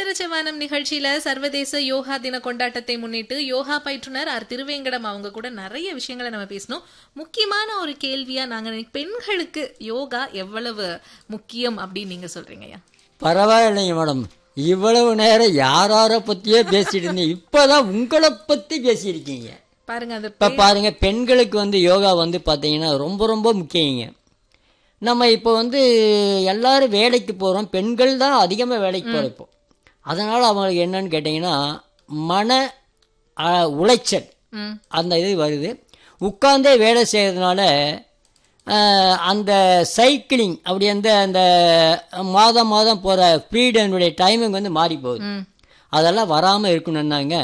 சித்திரச்சவானம் நிகழ்ச்சியில சர்வதேச யோகா தின கொண்டாட்டத்தை முன்னிட்டு யோகா பயிற்றுனர் ஆர் திருவேங்கடம் அவங்க கூட நிறைய விஷயங்களை நம்ம பேசணும் முக்கியமான ஒரு கேள்வியா நாங்க நினை- பெண்களுக்கு யோகா எவ்வளவு முக்கியம் அப்படின்னு நீங்க சொல்றீங்கய்யா பரவாயில்லைங்க மேடம் இவ்வளவு நேரம் யாரார பத்தியே பேசிட்டு இருந்தீங்க இப்பதான் உங்களை பத்தி பேசியிருக்கீங்க பாருங்க அந்த இப்ப பாருங்க பெண்களுக்கு வந்து யோகா வந்து பாத்தீங்கன்னா ரொம்ப ரொம்ப முக்கியங்க நம்ம இப்போ வந்து எல்லாரும் வேலைக்கு போறோம் பெண்கள் தான் அதிகமா வேலைக்கு போறோம் இப்போ அதனால அவங்களுக்கு என்னன்னு கேட்டிங்கன்னா மன அ, உளைச்சல் ம், அந்த இது வருது உட்கார்ந்தே வேலை செய்யறதுனால அஹ், அந்த சைக்கிளிங் அப்படி அந்த அந்த மாதம் மாதம் போகிற ஃப்ரீடனுடைய டைமிங் வந்து மாறி போகுது ம், அதெல்லாம் வராமல் இருக்கணும்னாங்க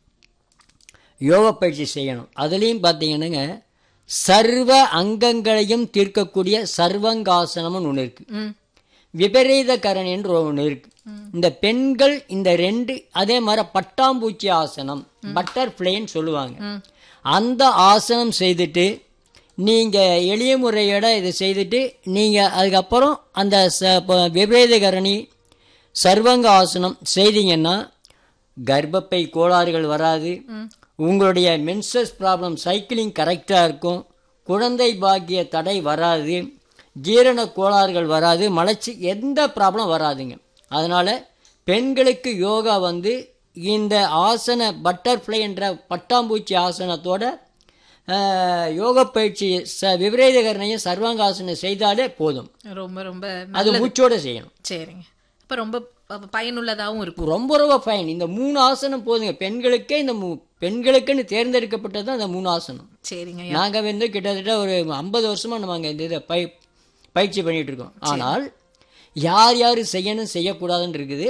யோகா பயிற்சி செய்யணும் அதுலேயும் பார்த்தீங்கன்னாங்க சர்வ அங்கங்களையும் தீர்க்கக்கூடிய சர்வங்காசனம்னு ஒன்று இருக்குது ம், விபரீத கரணி என்று ஒன்று இருக்கு இந்த பெண்கள் இந்த ரெண்டு அதே மாதிரி பட்டாம்பூச்சி ஆசனம் பட்டர்ஃப்ளைன்னு சொல்லுவாங்க ம். அந்த ஆசனம் செய்துட்டு நீங்கள் எளிய முறையோட இதை செய்துட்டு நீங்கள் அதுக்கப்புறம் அந்த ச ப- விபரீத கரணி சர்வங்க ஆசனம் செய்தீங்கன்னா கர்ப்பப்பை கோளாறுகள் வராது உங்களுடைய மென்சஸ் ப்ராப்ளம் சைக்கிளிங் கரெக்டாக இருக்கும் குழந்தை பாக்கிய தடை வராது ஜீரண கோளாறுகள் வராது மலச்சி எந்த ப்ராப்ளம் வராதுங்க அதனால் பெண்களுக்கு யோகா வந்து இந்த ஆசன பட்டர்ஃப்ளை என்ற பட்டாம்பூச்சி ஆசனத்தோட அஹ், யோக பயிற்சி ச விபரீதகரணையும் சர்வாங்காசனம் செய்தாலே போதும் ரொம்ப ரொம்ப அது மூச்சோட செய்யணும் சரிங்க அப்ப ரொம்ப ப- பயனுள்ளதாவும் இருக்கும் ரொம்ப ரொம்ப ஃபைன் இந்த மூணு ஆசனம் போதுங்க பெண்களுக்கே இந்த மூ பெண்களுக்குன்னு தேர்ந்தெடுக்கப்பட்டது தான் இந்த மூணு ஆசனம் சரிங்க நாங்கள் வந்து கிட்டத்தட்ட ஒரு ஐம்பது வருஷமா நம்ம அங்கே இந்த இதை பய பயிற்சி பண்ணிட்டு இருக்கோம் ஆனால் யார் யார் செய்யணும் செய்யக்கூடாதுன்னு இருக்குது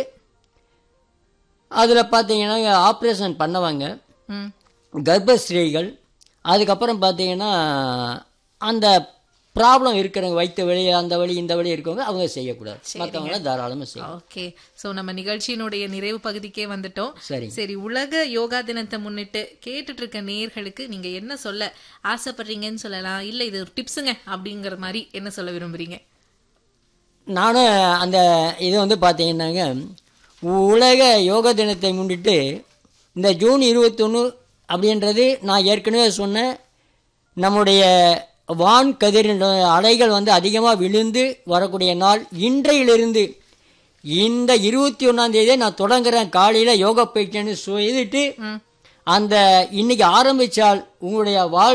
அதில் பார்த்தீங்கன்னா ஆப்ரேஷன் பண்ணவங்க ம் கர்ப்பஸ்திரீகள் அதுக்கப்புறம் பார்த்தீங்கன்னா அந்த ப்ராப்ளம் இருக்கிறவங்க வயிற்று வலி அந்த வலி இந்த வலி இருக்கவங்க அவங்க செய்யக்கூடாது மற்றவங்களாம் தாராளமாக செய்யணும் ஓகே சோ நம்ம நிகழ்ச்சியினுடைய நிறைவு பகுதிக்கே வந்துட்டோம் சரி சரி உலக யோகா தினத்தை முன்னிட்டு கேட்டுட்டு இருக்க நேயர்களுக்கு நீங்க என்ன சொல்ல ஆசைப்படுறீங்கன்னு சொல்லலாம் இல்ல இது ஒரு டிப்ஸுங்க அப்படிங்கிற மாதிரி என்ன சொல்ல விரும்புறீங்க நானும் அந்த இது வந்து பார்த்தீங்கன்னாங்க உலக யோக தினத்தை முன்னிட்டு இந்த ஜூன் இருபத்தொன்று அப்படின்றது நான் ஏற்கனவே சொன்னேன் நம்முடைய வான் கதிரின் அலைகள் வந்து அதிகமாக விழுந்து வரக்கூடிய நாள் இன்றையிலிருந்து இந்த இருபத்தி ஒன்றாம் தேதியே நான் தொடங்குறேன் காலையில் யோகா பயிற்சின்னு செய்துட்டு அந்த இன்னைக்கு ஆரம்பித்தால் உங்களுடைய வாழ்